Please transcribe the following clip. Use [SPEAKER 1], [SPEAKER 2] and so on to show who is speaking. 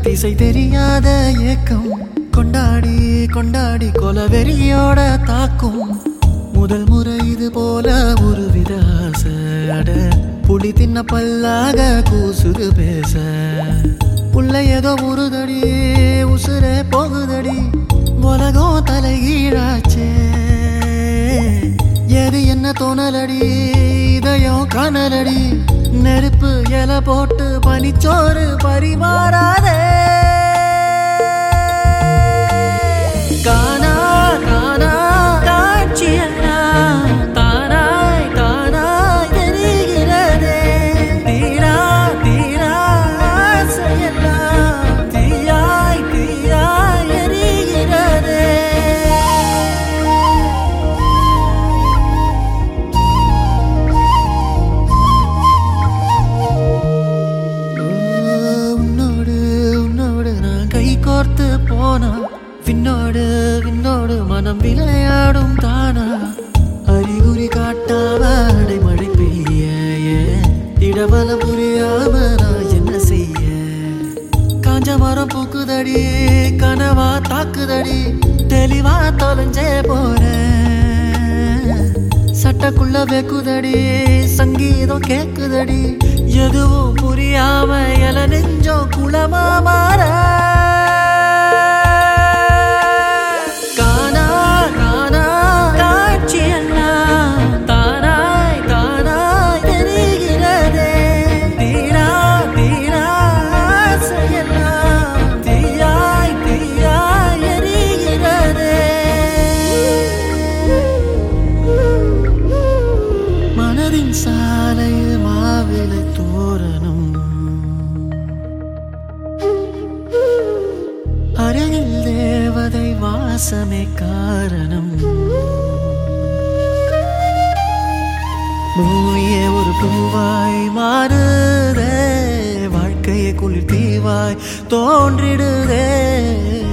[SPEAKER 1] திசை தெரியாத ஏக்கம் கொண்டாடி கொண்டாடி கொலவெறியோட தாக்கும் முதல் முறை இது போல ஒரு வித ஆசை அட புலி தின்ன பல்லாக கூசுது பேச உள்ள ஏதோ உருதடி உசுரே போகுதடி உலகம் தலைகீழாச்சே எது என்ன தோணலடி இதயம் காணலடி நெருப்பு இலை போட்டு பனிச்சோறு பரிமாறாதே காணா காணா காட்சியெல்லாம் தானாய் தானாய் தெரிகிறதே தீரா தீரா ஆசையெல்லாம் தீயாய் தீயாய் எரிகிறதே உன்னோடு உன்னோடு நான் கை கோர்த்து போனா விண்ணோடு விண்ணோடு மனம் விளையாடும் தானா அறிகுறி காட்டாம அடைமழை பெய்ய ஏன் இடவலம் புரியாம நான் என்ன செய்ய காஞ்ச மரம் பூக்குதடி கனவா தாக்குதடி தெளிவா தொலைஞ்சே போறேன் சட்டக்குள்ள வெக்குதடி சங்கீதம் கேக்குதடி எதுவும் புரியாம எல நெஞ்சம் குளமா மாற காணா காணா காட்சியெல்லாம் தானாய் தானாய் தெரிகிறதே தீரா தீரா ஆசையெல்லாம் தீயாய் தீயாய் எரிகிறதே மனதின் சாலையில் மாவிலை தோரணம் அருகில் தேவதை வாசமே காரணம் பூமியே ஒரு பூவாய் மாறுதே வாழ்க்கையை குளிர் தீவாய் தோன்றிடுதே